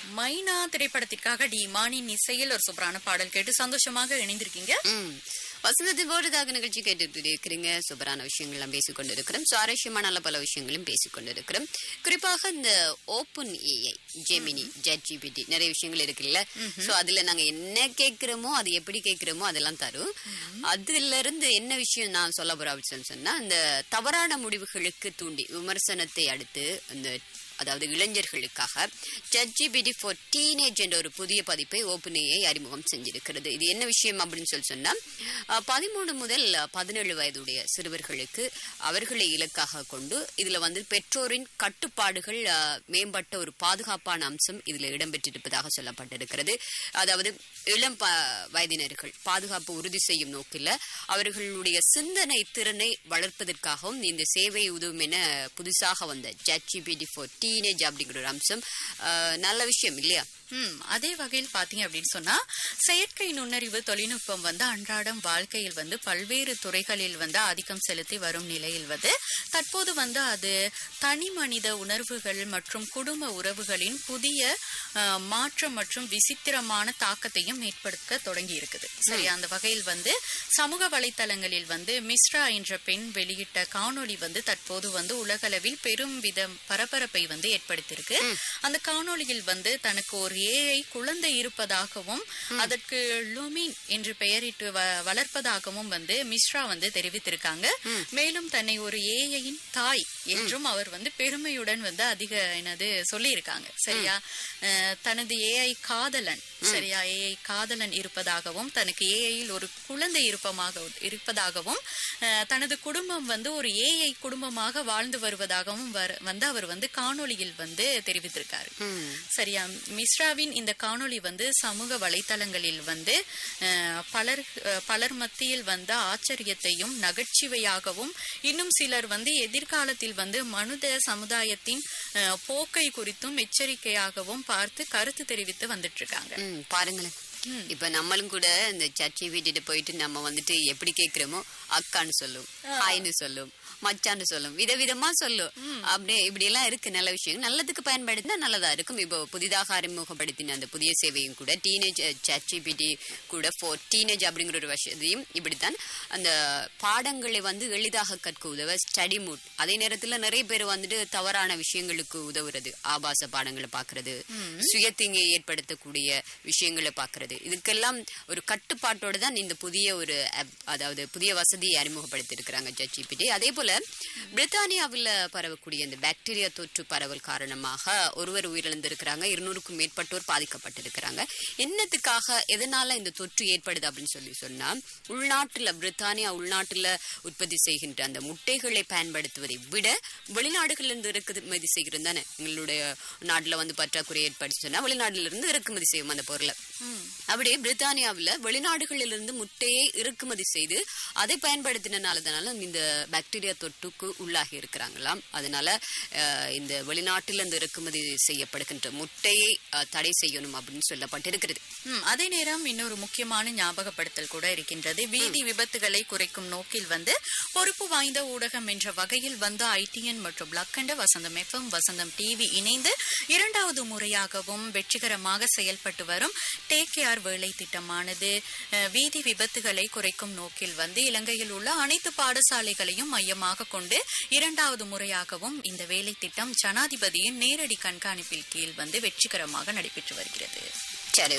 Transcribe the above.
மைனா திரைப்படத்திற்காக டி மானின் இசையில் ஒரு சூப்பரான பாடல் கேட்டு சந்தோஷமாக இணைந்திருக்கீங்க ம். வசந்தத்தின் போடுதாக நிகழ்ச்சி கேட்டுட்டு இருக்கிறீங்க சூப்பரான விஷயங்கள்லாம் பேசிக் கொண்டிருக்கிறோம் சுவாரஸ்யமான நல்ல பல விஷயங்களும் பேசிக் கொண்டிருக்கிறோம் குறிப்பாக இந்த open AI Gemini chat GPT நிறைய விஷயங்கள் இருக்குல்ல சோ அதுல நாங்க என்ன கேட்கிறோமோ அது எப்படி கேட்கிறோமோ அதெல்லாம் தரும் அதுல இருந்து என்ன விஷயம் நான் சொல்ல போறேன் அப்படின்னு சொன்னா இந்த தவறான முடிவுகளுக்கு தூண்டி விமர்சனத்தை அடுத்து இந்த அதாவது இளைஞர்களுக்காக ஜட்ஜிபிடி ஃபார் டீனேஜ் என்ற ஒரு புதிய பதிப்பை ஓப்பனேயை அறிமுகம் செஞ்சிருக்கிறது இது என்ன விஷயம் அப்படின்னு சொல்லி சொன்னா அஹ், பதிமூணு முதல் பதினேழு வயதுடைய சிறுவர்களுக்கு அவர்களை இலக்காக கொண்டு இதுல வந்து பெற்றோரின் கட்டுப்பாடுகள் அஹ், மேம்பட்ட ஒரு பாதுகாப்பான அம்சம் இதுல இடம்பெற்றிருப்பதாக சொல்லப்பட்டிருக்கிறது அதாவது இளம் ப- வயதினர்கள் பாதுகாப்பு உறுதி செய்யும் நோக்கில் அவர்களுடைய சிந்தனை திறனை வளர்ப்பதற்காகவும் இந்த சேவை உதவும் என புதுசாக வந்த ஜட்ஜிபிடி ஃபார் டீனேஜ் அப்படிங்கிற ஒரு அம்சம் அஹ், நல்ல விஷயம் இல்லையா ம் அதே வகையில் பாத்தீங்க அப்படின்னு சொன்னா செயற்கை நுண்ணறிவு தொழில்நுட்பம் வந்து அன்றாடம் வாழ்க்கையில் வந்து பல்வேறு துறைகளில் வந்து ஆதிக்கம் செலுத்தி வரும் நிலையில் வந்து தற்போது வந்து அது தனி மனித உணர்வுகள் மற்றும் குடும்ப உறவுகளின் புதிய அஹ், மாற்றம் மற்றும் விசித்திரமான தாக்கத்தையும் ஏற்படுத்த தொடங்கி இருக்குது சரி அந்த வகையில் வந்து சமூக வலைத்தளங்களில் வந்து மிஸ்ரா என்ற பெண் வெளியிட்ட காணொளி வந்து தற்போது வந்து உலகளவில் பெரும் வித பரபரப்பை வந்து ஏற்படுத்தியிருக்கு அந்த காணொளியில் வந்து தனக்கு ஒரு ஏஐ குழந்தை இருப்பதாகவும் அதற்கு லூமின் என்று பெயரிட்டு வ- வளர்ப்பதாகவும் வந்து மிஸ்ரா வந்து தெரிவித்திருக்காங்க மேலும் தன்னை ஒரு ஏஐயின் தாய் என்றும் அவர் வந்து பெருமையுடன் வந்து அதிக என்னது சொல்லியிருக்காங்க சரியா அஹ், தனது ஏஐ காதலன் சரியா ஏஐ காதலன் இருப்பதாகவும் தனக்கு ஏஐயில் ஒரு குழந்தை இருப்பமாக இருப்பதாகவும் அஹ், தனது குடும்பம் வந்து ஒரு ஏஐ குடும்பமாக வாழ்ந்து வருவதாகவும் வர- வந்து அவர் வந்து காணொளியில் வந்து தெரிவித்திருக்காரு சரியா மிஸ்ராவின் இந்த காணொளி வந்து சமூக வலைத்தளங்களில் வந்து அஹ், பலர் அஹ், பலர் மத்தியில் வந்த ஆச்சரியத்தையும் நகைச்சுவையாகவும் இன்னும் சிலர் வந்து எதிர்காலத்தில் வந்து மனித சமுதாயத்தின் அஹ், போக்கை குறித்தும் எச்சரிக்கையாகவும் பார்த்து கருத்து தெரிவித்து வந்துட்டு இருக்காங்க ம், பாருங்களேன் இப்ப நம்மளும் கூட இந்த சர்ச்சை வீட்டுட்டு போயிட்டு நம்ம வந்துட்டு எப்படி கேக்குறோமோ அக்கான்னு சொல்லும் ஹாய்னு சொல்லும் மச்சான்னு சொல்லும் விதவிதமா சொல்லும் அப்படியே இப்படி எல்லாம் இருக்கு நல்ல விஷயம் நல்லதுக்கு பயன்படுத்தினா நல்லதா இருக்கும் இப்போ புதிதாக அறிமுகப்படுத்தின அந்த புதிய சேவையும் கூட டீனேஜ் சர்ச்சிபிடி கூட ஃபோர் டீனேஜ் அப்படிங்கிற ஒரு வசதியும் இப்படித்தான் அந்த பாடங்களை வந்து எளிதாக கற்க உதவ ஸ்டடி மூட் அதே நேரத்துல நிறைய பேர் வந்துட்டு தவறான விஷயங்களுக்கு உதவுறது ஆபாச பாடங்களை பாக்குறது சுயத்தீங்கை ஏற்படுத்தக்கூடிய விஷயங்களை பாக்குறது இதுக்கெல்லாம் ஒரு கட்டுப்பாட்டோட தான் இந்த புதிய ஒரு app, அதாவது புதிய வசதியை அறிமுகப்படுத்தி இருக்கிறாங்க ஜட்ஜிபிடி அதே போல பிரித்தானியாவில் பரவக்கூடிய இந்த பாக்டீரியா தொற்று பரவல் காரணமாக ஒருவர் உயிரிழந்திருக்கிறாங்க இருநூறுக்கும் மேற்பட்டோர் பாதிக்கப்பட்டிருக்கிறாங்க என்னத்துக்காக எதனால இந்த தொற்று ஏற்படுது அப்படின்னு சொல்லி சொன்னா உள்நாட்டுல பிரித்தானியா உள்நாட்டுல உற்பத்தி செய்கின்ற அந்த முட்டைகளை பயன்படுத்துவதை விட வெளிநாடுகள்ல இருந்து இறக்குமதி செய்கிறது தானே எங்களுடைய நாட்டுல வந்து பற்றாக்குறை ஏற்படுச்சு சொன்னா வெளிநாடுல இருந்து இறக்குமதி செய்யும் அந்த பொருளை அப்படியே பிரித்தானியாவுல வெளிநாடுகளில் இருந்து முட்டையை இறக்குமதி செய்து அதை பயன்படுத்தினால இந்த பாக்டீரியா தொற்றுக்கு உள்ளாகி இருக்கிறாங்களாம் அதனால அஹ், இந்த வெளிநாட்டில இருந்து இறக்குமதி செய்யப்படுகின்ற முட்டையை அஹ், தடை செய்யணும் அப்படின்னு சொல்லப்பட்டிருக்கிறது ம், அதே நேரம் இன்னொரு முக்கியமான ஞாபகப்படுத்தல் கூட இருக்கின்றது வீதி விபத்துகளை குறைக்கும் நோக்கில் வந்து பொறுப்பு வாய்ந்த ஊடகம் என்ற வகையில் வந்து ஐடிஎன் மற்றும் லக்கண்ட வசந்தம் எஃப்எம் வசந்தம் டிவி இணைந்து இரண்டாவது முறையாகவும் வெற்றிகரமாக செயல்பட்டு வரும் டேக் கேர் வேலை திட்டமானது அஹ், வீதி விபத்துகளை குறைக்கும் நோக்கில் வந்து இலங்கையில் உள்ள அனைத்து பாடசாலைகளையும் மையமாக கொண்டு இரண்டாவது முறையாகவும் இந்த வேலை திட்டம் ஜனாதிபதியின் நேரடி கண்காணிப்பில் கீழ் வந்து வெற்றிகரமாக நடைபெற்று வருகிறது சரி